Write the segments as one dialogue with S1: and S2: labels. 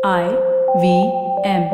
S1: I V M.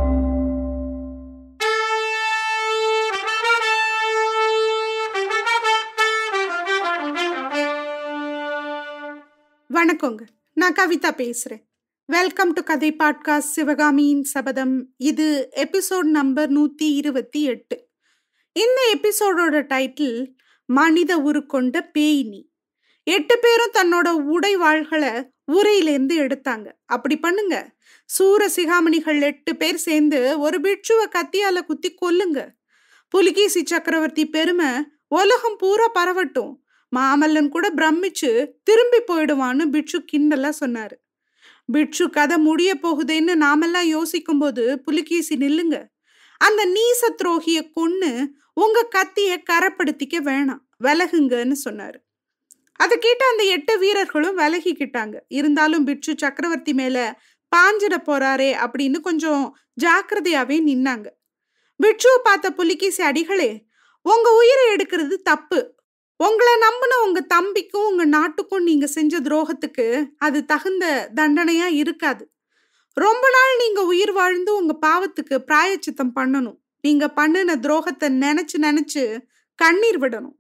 S2: வணக்கங்க நான் கவிதா பேசுறேன் வெல்கம் டு கதை பாட்காஸ்ட் சிவகாமியின் சபதம் இது எபிசோட் நம்பர் நூத்தி இருபத்தி எட்டு இந்த எபிசோடோட டைட்டில் மனித உருக்கொண்ட பேய்னி எட்டு பேரும் தன்னோட உடை வாள்களை உரையிலேருந்து எடுத்தாங்க அப்படி பண்ணுங்க சூர சிகாமணிகள் எட்டு பேர் சேர்ந்து ஒரு பிட்சுவை கத்தியால குத்தி கொல்லுங்க புலிகேசி சக்கரவர்த்தி பெருமை உலகம் பூரா பரவட்டும் மாமல்லன் கூட பிரமிச்சு திரும்பி போயிடுவான்னு பிட்சு கிண்டலா சொன்னாரு பிட்சு கதை முடிய போகுதேன்னு நாமெல்லாம் யோசிக்கும் போது புலிகேசி நில்லுங்க அந்த நீச துரோகிய கொன்னு உங்க கத்திய கரப்படுத்திக்க வேணாம் விலகுங்கன்னு சொன்னாரு அதை கேட்ட அந்த எட்டு வீரர்களும் விலகிக்கிட்டாங்க இருந்தாலும் பிட்சு சக்கரவர்த்தி மேல பாஞ்சிட போறாரே அப்படின்னு கொஞ்சம் ஜாக்கிரதையாவே நின்னாங்க பிட்சுவை பார்த்த புலிகேசி அடிகளே உங்க உயிரை எடுக்கிறது தப்பு உங்களை நம்பின உங்க தம்பிக்கும் உங்க நாட்டுக்கும் நீங்க செஞ்ச துரோகத்துக்கு அது தகுந்த தண்டனையா இருக்காது ரொம்ப நாள் நீங்க உயிர் வாழ்ந்து உங்க பாவத்துக்கு பிராயச்சித்தம் பண்ணணும் நீங்க பண்ணின துரோகத்தை நினைச்சு நினைச்சு கண்ணீர் விடணும்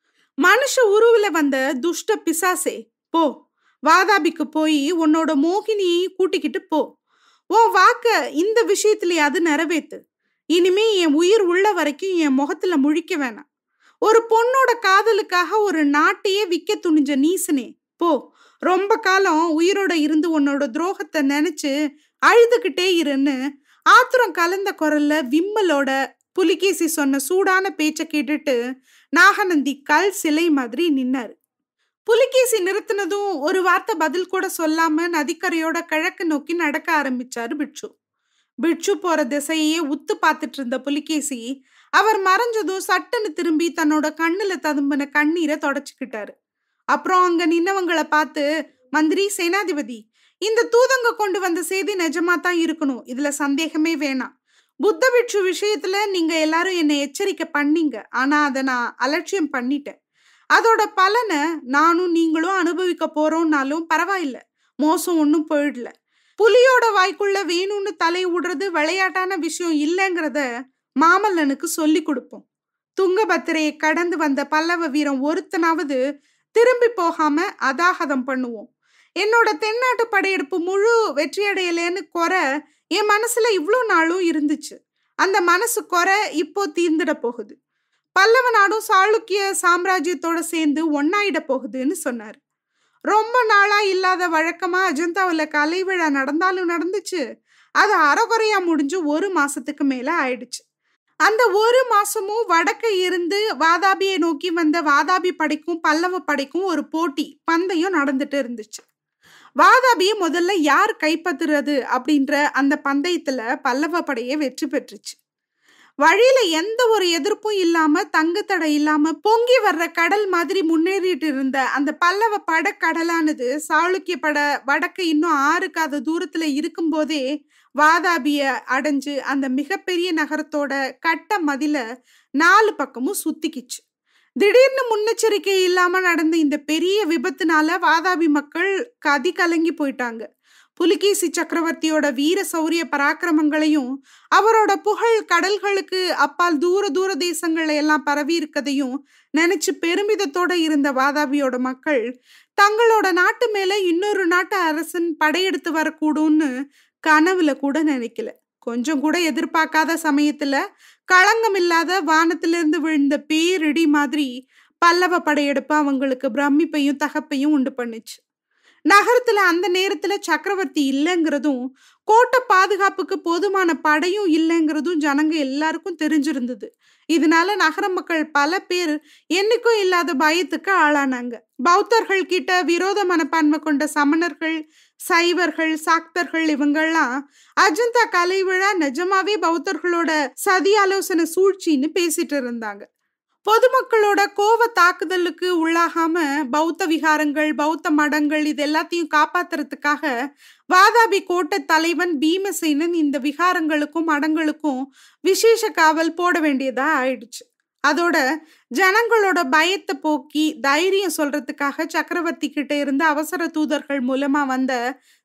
S2: மனுஷ உருவில வந்த துஷ்ட பிசாசே போ வாதாபிக்கு போய் உன்னோட மோகினியை கூட்டிக்கிட்டு போ உன் வாக்க இந்த விஷயத்திலேயாவது நிறைவேத்து இனிமே என் உயிர் உள்ள வரைக்கும் என் முகத்துல முழிக்க வேணாம் ஒரு பொண்ணோட காதலுக்காக ஒரு நாட்டையே விற்க துணிஞ்ச நீசனே போ ரொம்ப காலம் உயிரோட இருந்து உன்னோட துரோகத்தை நினைச்சு அழுதுகிட்டே இருன்னு ஆத்திரம் கலந்த குரல்ல விம்மலோட புலிகேசி சொன்ன சூடான பேச்சை கேட்டுட்டு நாகநந்தி கல் சிலை மாதிரி நின்னாரு புலிகேசி நிறுத்தினதும் ஒரு வார்த்தை பதில் கூட சொல்லாம நதிக்கரையோட கிழக்கு நோக்கி நடக்க ஆரம்பிச்சாரு பிட்சு பிட்சு போற திசையே உத்து பார்த்துட்டு இருந்த புலிகேசி அவர் மறைஞ்சதும் சட்டுன்னு திரும்பி தன்னோட கண்ணுல ததும்பின கண்ணீரை தொடச்சுக்கிட்டாரு அப்புறம் அங்க நின்னவங்களை பார்த்து மந்திரி சேனாதிபதி இந்த தூதங்க கொண்டு வந்த செய்தி நிஜமா தான் இருக்கணும் இதுல சந்தேகமே வேணாம் புத்த பிட்சு விஷயத்துல நீங்க எல்லாரும் என்னை எச்சரிக்கை பண்ணீங்க ஆனா அதை நான் அலட்சியம் பண்ணிட்டேன் அதோட பலனை நானும் நீங்களும் அனுபவிக்க போறோம்னாலும் பரவாயில்ல மோசம் ஒன்றும் போயிடல புலியோட வாய்க்குள்ள வேணும்னு தலை விடுறது விளையாட்டான விஷயம் இல்லைங்கிறத மாமல்லனுக்கு சொல்லி கொடுப்போம் துங்கபத்திரையை கடந்து வந்த பல்லவ வீரம் ஒருத்தனாவது திரும்பி போகாம அதாகதம் பண்ணுவோம் என்னோட தென்னாட்டு படையெடுப்பு முழு வெற்றியடையலேன்னு குறை என் மனசுல இவ்வளோ நாளும் இருந்துச்சு அந்த மனசு குறை இப்போ தீர்ந்துட போகுது பல்லவ நாடும் சாளுக்கிய சாம்ராஜ்யத்தோட சேர்ந்து ஒன்னாயிட போகுதுன்னு சொன்னார் ரொம்ப நாளா இல்லாத வழக்கமா அஜந்தாவில் கலை விழா நடந்தாலும் நடந்துச்சு அது அறகுறையா முடிஞ்சு ஒரு மாசத்துக்கு மேல ஆயிடுச்சு அந்த ஒரு மாசமும் வடக்க இருந்து வாதாபியை நோக்கி வந்த வாதாபி படைக்கும் பல்லவ படைக்கும் ஒரு போட்டி பந்தயம் நடந்துட்டு இருந்துச்சு வாதாபியை முதல்ல யார் கைப்பற்றுறது அப்படின்ற அந்த பந்தயத்துல பல்லவ படையே வெற்றி பெற்றுச்சு வழியில எந்த ஒரு எதிர்ப்பும் இல்லாம தங்கு தடை இல்லாம பொங்கி வர்ற கடல் மாதிரி முன்னேறிட்டு இருந்த அந்த பல்லவ பட கடலானது சாளுக்கிய பட வடக்க இன்னும் ஆறுக்காத தூரத்துல இருக்கும் போதே வாதாபிய அடைஞ்சு அந்த மிகப்பெரிய நகரத்தோட கட்ட மதில நாலு பக்கமும் சுத்திக்கிச்சு திடீர்னு முன்னெச்சரிக்கை இல்லாம நடந்த இந்த பெரிய விபத்துனால வாதாபி மக்கள் கதி கலங்கி போயிட்டாங்க புலிகேசி சக்கரவர்த்தியோட வீர சௌரிய பராக்கிரமங்களையும் அவரோட புகழ் கடல்களுக்கு அப்பால் தூர தூர தேசங்கள்ல எல்லாம் பரவி இருக்கதையும் நினைச்சு பெருமிதத்தோட இருந்த வாதாபியோட மக்கள் தங்களோட நாட்டு மேல இன்னொரு நாட்டு அரசன் படையெடுத்து வரக்கூடும்னு கனவுல கூட நினைக்கல கொஞ்சம் கூட எதிர்பார்க்காத சமயத்துல களங்கம் இல்லாத வானத்திலிருந்து விழுந்த பேரிடி மாதிரி பல்லவ படையெடுப்பு அவங்களுக்கு பிரமிப்பையும் தகப்பையும் உண்டு பண்ணுச்சு நகரத்துல அந்த நேரத்துல சக்கரவர்த்தி இல்லைங்கிறதும் கோட்டை பாதுகாப்புக்கு போதுமான படையும் இல்லைங்கிறதும் ஜனங்க எல்லாருக்கும் தெரிஞ்சிருந்தது இதனால நகர மக்கள் பல பேர் என்னைக்கும் இல்லாத பயத்துக்கு ஆளானாங்க பௌத்தர்கள் கிட்ட விரோத மனப்பான்மை கொண்ட சமணர்கள் சைவர்கள் சாக்தர்கள் இவங்கெல்லாம் அஜந்தா கலை விழா நிஜமாவே பௌத்தர்களோட சதி ஆலோசனை சூழ்ச்சின்னு பேசிட்டு இருந்தாங்க பொதுமக்களோட கோவ தாக்குதலுக்கு உள்ளாகாம பௌத்த விகாரங்கள் பௌத்த மடங்கள் இது எல்லாத்தையும் காப்பாத்துறதுக்காக வாதாபி கோட்டை தலைவன் பீமசேனன் இந்த விகாரங்களுக்கும் மடங்களுக்கும் விசேஷ காவல் போட வேண்டியதா ஆயிடுச்சு அதோட ஜனங்களோட பயத்தை போக்கி தைரியம் சொல்றதுக்காக சக்கரவர்த்தி கிட்ட இருந்து அவசர தூதர்கள் மூலமா வந்த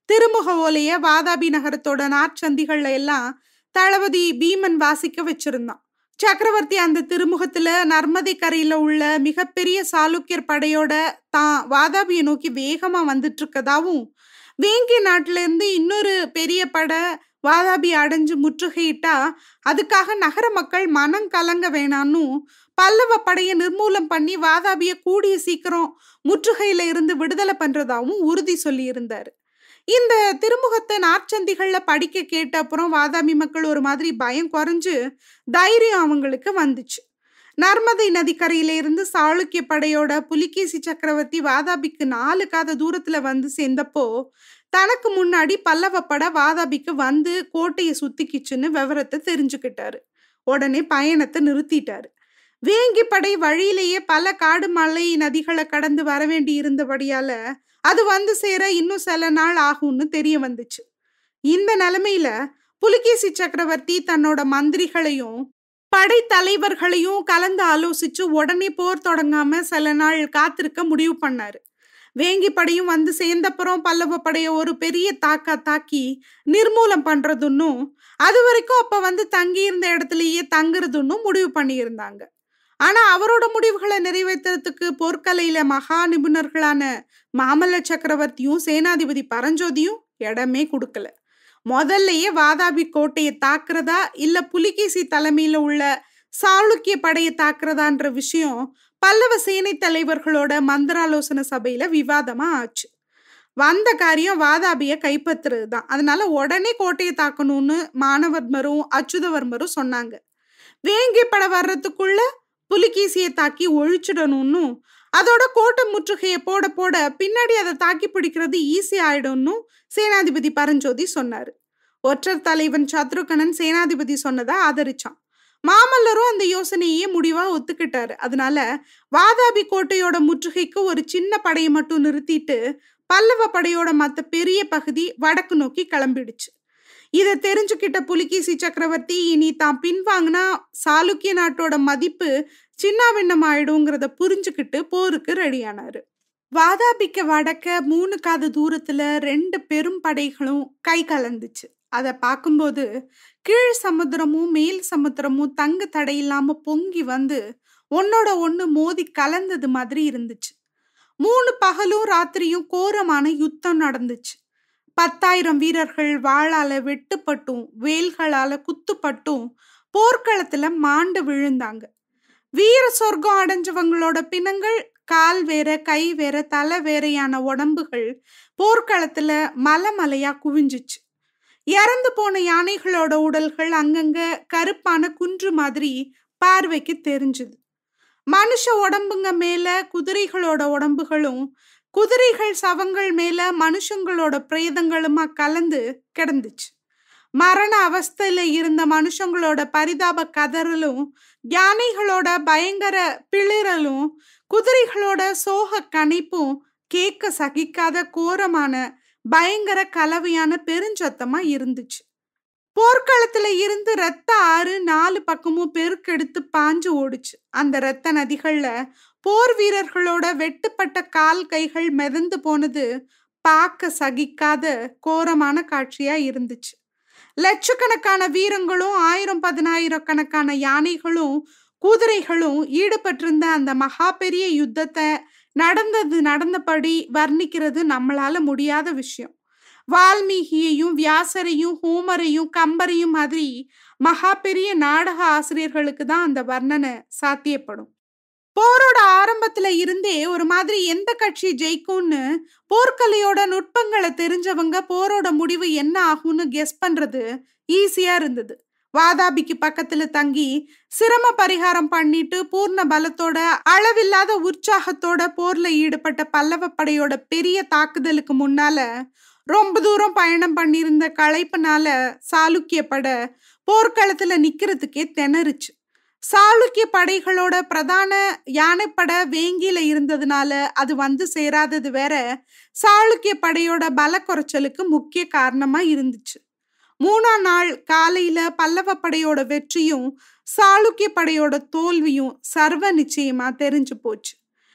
S2: திருமுக ஓலைய வாதாபி நகரத்தோட நாற்சந்திகள்ல எல்லாம் தளபதி பீமன் வாசிக்க வச்சிருந்தான் சக்கரவர்த்தி அந்த திருமுகத்துல நர்மதை கரையில உள்ள மிகப்பெரிய சாளுக்கியர் படையோட தான் வாதாபியை நோக்கி வேகமா வந்துட்டு இருக்கதாவும் வேங்கி நாட்டுல இருந்து இன்னொரு பெரிய படை வாதாபி அடைஞ்சு முற்றுகையிட்டா அதுக்காக நகர மக்கள் மனம் கலங்க வேணான்னு பல்லவ படையை நிர்மூலம் பண்ணி வாதாபிய கூடிய சீக்கிரம் முற்றுகையில இருந்து விடுதலை பண்றதாவும் உறுதி சொல்லி இருந்தாரு இந்த திருமுகத்தை நாற்சந்திகள்ல படிக்க கேட்ட அப்புறம் வாதாபி மக்கள் ஒரு மாதிரி பயம் குறைஞ்சு தைரியம் அவங்களுக்கு வந்துச்சு நர்மதை நதிக்கரையில இருந்து சாளுக்கிய படையோட புலிகேசி சக்கரவர்த்தி வாதாபிக்கு நாலு காத தூரத்துல வந்து சேர்ந்தப்போ தனக்கு முன்னாடி பல்லவ படை வாதாபிக்கு வந்து கோட்டையை சுத்திக்கிச்சுன்னு விவரத்தை தெரிஞ்சுக்கிட்டாரு உடனே பயணத்தை நிறுத்திட்டாரு வேங்கி படை வழியிலேயே பல காடு மலை நதிகளை கடந்து வர வேண்டி இருந்தபடியால அது வந்து சேர இன்னும் சில நாள் ஆகும்னு தெரிய வந்துச்சு இந்த நிலைமையில புலிகேசி சக்கரவர்த்தி தன்னோட மந்திரிகளையும் படை தலைவர்களையும் கலந்து ஆலோசிச்சு உடனே போர் தொடங்காம சில நாள் காத்திருக்க முடிவு பண்ணாரு வேங்கி படையும் வந்து சேர்ந்தப்புறம் பல்லவ படைய ஒரு பெரிய தாக்கா தாக்கி நிர்மூலம் பண்றதுன்னும் அது வரைக்கும் அப்ப வந்து தங்கி இருந்த இடத்துலயே தங்குறதுன்னும் முடிவு பண்ணியிருந்தாங்க ஆனா அவரோட முடிவுகளை நிறைவேற்றுறதுக்கு போர்க்கலையில மகா நிபுணர்களான மாமல்ல சக்கரவர்த்தியும் சேனாதிபதி பரஞ்சோதியும் இடமே கொடுக்கல முதல்லயே வாதாபி கோட்டையை தாக்குறதா இல்ல புலிகேசி தலைமையில உள்ள சாளுக்கிய படையை தாக்குறதான்ற விஷயம் பல்லவ சேனை தலைவர்களோட மந்திராலோசனை சபையில விவாதமா ஆச்சு வந்த காரியம் வாதாபிய கைப்பற்றுறது தான் அதனால உடனே கோட்டையை தாக்கணும்னு மானவர்மரும் அச்சுதவர்மரும் சொன்னாங்க வேங்கி பட வர்றதுக்குள்ள புலிகேசியை தாக்கி ஒழிச்சிடணும்னு அதோட கோட்டை முற்றுகையை போட போட பின்னாடி அதை தாக்கி பிடிக்கிறது ஈஸி ஆயிடும்னு சேனாதிபதி பரஞ்சோதி சொன்னாரு ஒற்றர் தலைவன் சத்ருகனன் சேனாதிபதி சொன்னதை ஆதரிச்சான் மாமல்லரும் அந்த யோசனையே முடிவா ஒத்துக்கிட்டாரு அதனால வாதாபி கோட்டையோட முற்றுகைக்கு ஒரு சின்ன படையை மட்டும் நிறுத்திட்டு பல்லவ படையோட மத்த பெரிய பகுதி வடக்கு நோக்கி கிளம்பிடுச்சு இதை தெரிஞ்சுக்கிட்ட புலிகேசி சக்கரவர்த்தி இனி தான் பின்வாங்கினா சாளுக்கிய நாட்டோட மதிப்பு சின்னாபின்னம் ஆயிடுங்கிறத புரிஞ்சுக்கிட்டு போருக்கு ரெடியானாரு வாதாபிக்க வடக்க மூணு காத தூரத்துல ரெண்டு பெரும் படைகளும் கை கலந்துச்சு அதை பார்க்கும்போது கீழ் சமுத்திரமும் மேல் சமுத்திரமும் தங்கு தடையில்லாம பொங்கி வந்து ஒன்னோட ஒண்ணு மோதி கலந்தது மாதிரி இருந்துச்சு மூணு பகலும் ராத்திரியும் கோரமான யுத்தம் நடந்துச்சு பத்தாயிரம் வீரர்கள் வாளால வெட்டுப்பட்டும் வேல்களால குத்துப்பட்டும் போர்க்களத்துல மாண்டு விழுந்தாங்க வீர சொர்க்கம் அடைஞ்சவங்களோட பிணங்கள் கால் வேற கை வேற தலை வேறையான உடம்புகள் போர்க்களத்துல மலை மலையா குவிஞ்சிச்சு இறந்து போன யானைகளோட உடல்கள் அங்கங்க கருப்பான குன்று மாதிரி பார்வைக்கு தெரிஞ்சுது மனுஷ உடம்புங்க மேல குதிரைகளோட உடம்புகளும் குதிரைகள் சவங்கள் மேல மனுஷங்களோட பிரேதங்களுமா கலந்து கிடந்துச்சு மரண அவஸ்தையில இருந்த மனுஷங்களோட பரிதாப கதறலும் யானைகளோட பயங்கர பிளிரலும் குதிரைகளோட சோக கணிப்பும் கேட்க சகிக்காத கோரமான பயங்கர கலவையான பெருஞ்சத்தமா இருந்துச்சு போர்க்களத்துல இருந்து ரத்த ஆறு நாலு பக்கமும் பெருக்கெடுத்து பாஞ்சு ஓடுச்சு அந்த ரத்த நதிகள்ல போர் வீரர்களோட வெட்டுப்பட்ட கால் கைகள் மிதந்து போனது பார்க்க சகிக்காத கோரமான காட்சியா இருந்துச்சு லட்சக்கணக்கான வீரங்களும் ஆயிரம் பதினாயிரம் கணக்கான யானைகளும் குதிரைகளும் ஈடுபட்டிருந்த அந்த மகா பெரிய யுத்தத்தை நடந்தது நடந்தபடி வர்ணிக்கிறது நம்மளால முடியாத விஷயம் வால்மீகியையும் வியாசரையும் ஹோமரையும் கம்பரையும் மாதிரி மகா பெரிய நாடக ஆசிரியர்களுக்கு தான் அந்த வர்ணனை சாத்தியப்படும் போரோட ஆரம்பத்துல இருந்தே ஒரு மாதிரி எந்த கட்சி ஜெயிக்கும்னு போர்க்கலையோட நுட்பங்களை தெரிஞ்சவங்க போரோட முடிவு என்ன ஆகும்னு கெஸ் பண்றது ஈஸியா இருந்தது வாதாபிக்கு பக்கத்துல தங்கி சிரம பரிகாரம் பண்ணிட்டு பூர்ண பலத்தோட அளவில்லாத உற்சாகத்தோட போர்ல ஈடுபட்ட பல்லவ படையோட பெரிய தாக்குதலுக்கு முன்னால ரொம்ப தூரம் பயணம் பண்ணியிருந்த களைப்புனால சாளுக்கிய படை போர்க்களத்துல நிக்கிறதுக்கே திணறுச்சு சாளுக்கிய படைகளோட பிரதான யானைப்படை வேங்கியில இருந்ததுனால அது வந்து சேராதது வேற சாளுக்கிய படையோட பல குறைச்சலுக்கு முக்கிய காரணமா இருந்துச்சு மூணாம் நாள் காலையில பல்லவ படையோட வெற்றியும் சாளுக்கிய படையோட தோல்வியும் சர்வ நிச்சயமா தெரிஞ்சு போச்சு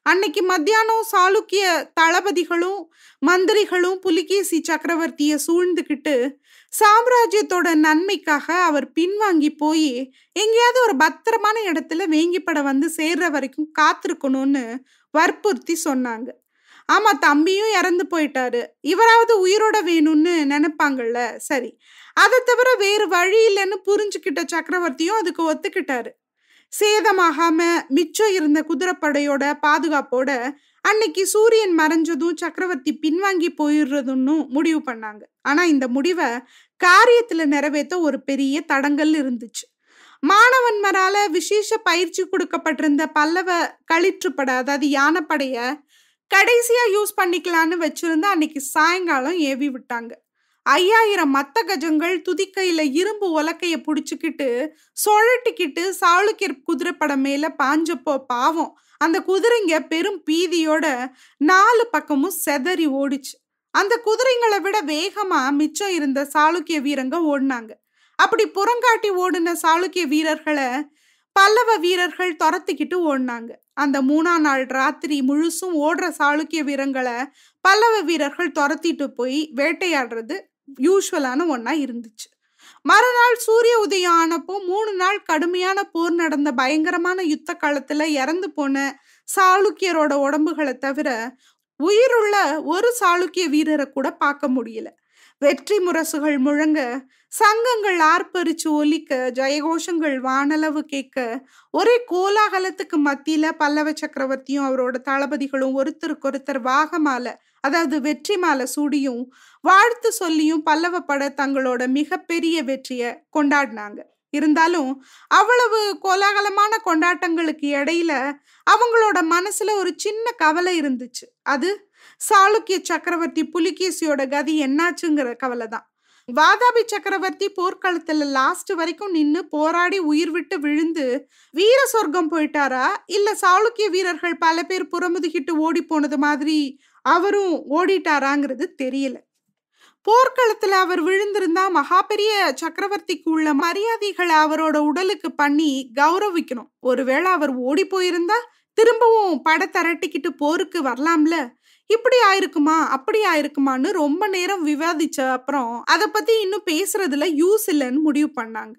S2: அன்னைக்கு மத்தியானம் சாளுக்கிய தளபதிகளும் மந்திரிகளும் புலிகேசி சக்கரவர்த்திய சூழ்ந்துக்கிட்டு சாம்ராஜ்யத்தோட நன்மைக்காக அவர் பின்வாங்கி போய் எங்கேயாவது ஒரு பத்திரமான இடத்துல வேங்கிப்பட வந்து சேர்ற வரைக்கும் காத்திருக்கணும்னு வற்புறுத்தி சொன்னாங்க ஆமா தம்பியும் இறந்து போயிட்டாரு இவராவது உயிரோட வேணும்னு நினைப்பாங்கல்ல சரி அதை தவிர வேறு வழி இல்லைன்னு புரிஞ்சுக்கிட்ட சக்கரவர்த்தியும் அதுக்கு ஒத்துக்கிட்டாரு சேதமாகாம மிச்சம் இருந்த குதிரைப்படையோட பாதுகாப்போட அன்னைக்கு சூரியன் மறைஞ்சதும் சக்கரவர்த்தி பின்வாங்கி போயிடுறதுன்னு முடிவு பண்ணாங்க ஆனா இந்த முடிவை காரியத்துல நிறைவேற்ற ஒரு பெரிய தடங்கல் இருந்துச்சு மாணவன்மரால விசேஷ பயிற்சி கொடுக்கப்பட்டிருந்த பல்லவ களிற்றுப்பட அதாவது யானைப்படைய கடைசியா யூஸ் பண்ணிக்கலான்னு வச்சிருந்தா அன்னைக்கு சாயங்காலம் ஏவி விட்டாங்க ஐயாயிரம் மத்த கஜங்கள் துதிக்கையில இரும்பு உலக்கைய புடிச்சுக்கிட்டு சுழட்டிக்கிட்டு சாளுக்கியர் குதிரைப்படம் மேல பாஞ்சப்போ பாவம் அந்த குதிரைங்க பெரும் பீதியோட நாலு பக்கமும் செதறி ஓடிச்சு அந்த குதிரைங்களை விட வேகமா மிச்சம் இருந்த சாளுக்கிய வீரங்க ஓடினாங்க அப்படி புறங்காட்டி ஓடின சாளுக்கிய வீரர்களை பல்லவ வீரர்கள் துரத்திக்கிட்டு ஓடினாங்க அந்த மூணா நாள் ராத்திரி முழுசும் ஓடுற சாளுக்கிய வீரங்களை பல்லவ வீரர்கள் துரத்திட்டு போய் வேட்டையாடுறது யூஸ்வலான ஒன்னா இருந்துச்சு மறுநாள் சூரிய உதயம் ஆனப்போ மூணு நாள் கடுமையான போர் நடந்த பயங்கரமான யுத்த காலத்துல இறந்து போன சாளுக்கியரோட உடம்புகளை தவிர உயிருள்ள ஒரு சாளுக்கிய வீரரை கூட பார்க்க முடியல வெற்றி முரசுகள் முழங்க சங்கங்கள் ஆர்ப்பரிச்சு ஒலிக்க ஜெயகோஷங்கள் வானளவு கேட்க ஒரே கோலாகலத்துக்கு மத்தியில பல்லவ சக்கரவர்த்தியும் அவரோட தளபதிகளும் ஒருத்தருக்கு ஒருத்தர் வாகமால அதாவது வெற்றி மாலை சூடியும் வாழ்த்து சொல்லியும் பல்லவ பட தங்களோட மிகப்பெரிய வெற்றிய கொண்டாடினாங்க இருந்தாலும் அவ்வளவு கோலாகலமான கொண்டாட்டங்களுக்கு இடையில அவங்களோட மனசுல ஒரு சின்ன கவலை இருந்துச்சு அது சாளுக்கிய சக்கரவர்த்தி புலிகேசியோட கதி என்னாச்சுங்கிற கவலை தான் வாதாபி சக்கரவர்த்தி போர்க்களத்துல லாஸ்ட் வரைக்கும் நின்னு போராடி உயிர் விட்டு விழுந்து வீர சொர்க்கம் போயிட்டாரா இல்ல சாளுக்கிய வீரர்கள் பல பேர் புறமுதுகிட்டு ஓடி போனது மாதிரி அவரும் ஓடிட்டாராங்கிறது தெரியல போர்க்களத்துல அவர் விழுந்திருந்தா மகா பெரிய சக்கரவர்த்திக்கு உள்ள மரியாதைகளை அவரோட உடலுக்கு பண்ணி கௌரவிக்கணும் ஒருவேளை அவர் ஓடி போயிருந்தா திரும்பவும் பட திரட்டிக்கிட்டு போருக்கு வரலாம்ல இப்படி ஆயிருக்குமா அப்படி ஆயிருக்குமான்னு ரொம்ப நேரம் விவாதிச்ச அப்புறம் அதை பத்தி இன்னும் பேசுறதுல யூஸ் இல்லைன்னு முடிவு பண்ணாங்க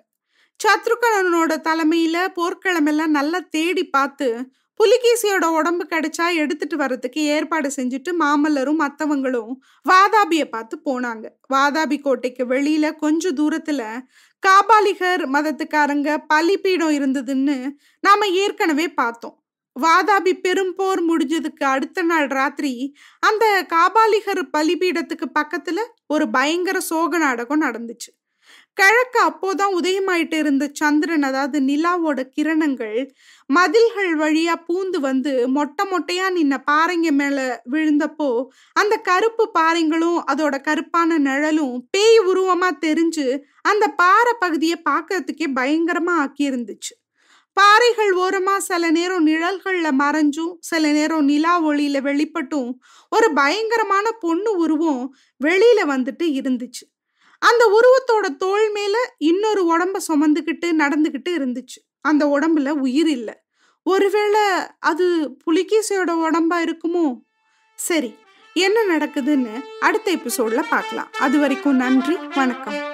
S2: சத்ருகனோட தலைமையில போர்க்களமெல்லாம் நல்லா தேடி பார்த்து புலிகேசியோட உடம்பு கிடைச்சா எடுத்துட்டு வர்றதுக்கு ஏற்பாடு செஞ்சுட்டு மாமல்லரும் மத்தவங்களும் வாதாபிய பார்த்து போனாங்க வாதாபி கோட்டைக்கு வெளியில கொஞ்ச தூரத்துல காபாலிகர் மதத்துக்காரங்க பலிப்பீடம் இருந்ததுன்னு நாம ஏற்கனவே பார்த்தோம் வாதாபி பெரும்போர் முடிஞ்சதுக்கு அடுத்த நாள் ராத்திரி அந்த காபாலிகர் பலிபீடத்துக்கு பக்கத்துல ஒரு பயங்கர சோக நாடகம் நடந்துச்சு கிழக்கு அப்போதான் உதயமாயிட்டு இருந்த சந்திரன் அதாவது நிலாவோட கிரணங்கள் மதில்கள் வழியா பூந்து வந்து மொட்டை மொட்டையா நின்ன பாறைங்க மேல விழுந்தப்போ அந்த கருப்பு பாறைங்களும் அதோட கருப்பான நிழலும் பேய் உருவமா தெரிஞ்சு அந்த பாறை பகுதியை பார்க்கறதுக்கே பயங்கரமா ஆக்கி இருந்துச்சு பாறைகள் ஓரமா சில நேரம் நிழல்கள்ல மறைஞ்சும் சில நேரம் நிலா ஒளியில வெளிப்பட்டும் ஒரு பயங்கரமான பொண்ணு உருவம் வெளியில வந்துட்டு இருந்துச்சு அந்த உருவத்தோட தோல் மேல இன்னொரு உடம்ப சுமந்துக்கிட்டு நடந்துகிட்டு இருந்துச்சு அந்த உடம்புல உயிர் இல்லை ஒருவேளை அது புலிகேசியோட உடம்பா இருக்குமோ சரி என்ன நடக்குதுன்னு அடுத்த எபிசோட்ல பார்க்கலாம் அது வரைக்கும் நன்றி வணக்கம்